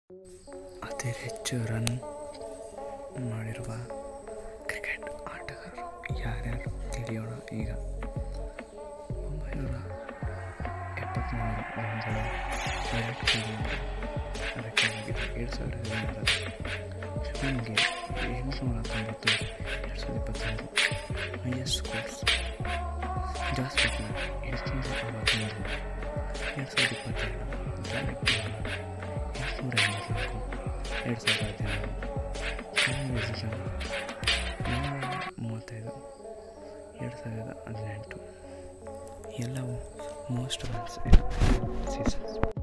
ಅತಿ ಹೆಚ್ಚು ರನ್ ಮಾಡಿರುವ ಕ್ರಿಕೆಟ್ ಆಟಗಾರರು ಯಾರ್ಯಾರು ತಿಳಿಯೋಣ ಈಗ ಒಂಬೈನೂರ ಎಪ್ಪತ್ತ್ಮೂರು ರನ್ಗಳ ವಿರಾಟ್ ಕೊಹ್ಲಿಯಿಂದ ಅದಕ್ಕಾಗಿದೆ ಎರಡು ಸಾವಿರದ ಹದಿನಾರರಲ್ಲಿ ಶುಭನ್ ಗಿಲ್ ಎಂಟುನೂರ ತೊಂಬತ್ತು ಎರಡು ಸಾವಿರದ ಇಪ್ಪತ್ತಾರು ಹೈಯೆಸ್ಟ್ ಸ್ಕೋರ್ಸ್ ಜಾಸ್ ಬಟ್ಲರ್ ಎಂಟುನೂರ ಅರವತ್ತ್ಮೂರು ಎರಡು ಸಾವಿರದ ಇಪ್ಪತ್ತೆರಡು ಗ್ಯಾರೆಟ್ ಬಾಲ್ ಎಂಟುನೂರ ಎಂಬತ್ನಾಲ್ಕು ಎರಡು ಸಾವಿರದ ಹದಿನೇಳು ಕೆವಿನ್ ವಿಲಿಯಮ್ಸನ್ ಇನ್ನೂರ ಮೂವತ್ತೈದು ಎರಡು ಸಾವಿರದ ಹದಿನೆಂಟು ಎಲ್ಲವೂ ಮೋಸ್ಟ್ ರನ್ಸ್ ಇನ್ ಸೀಸನ್ಸ್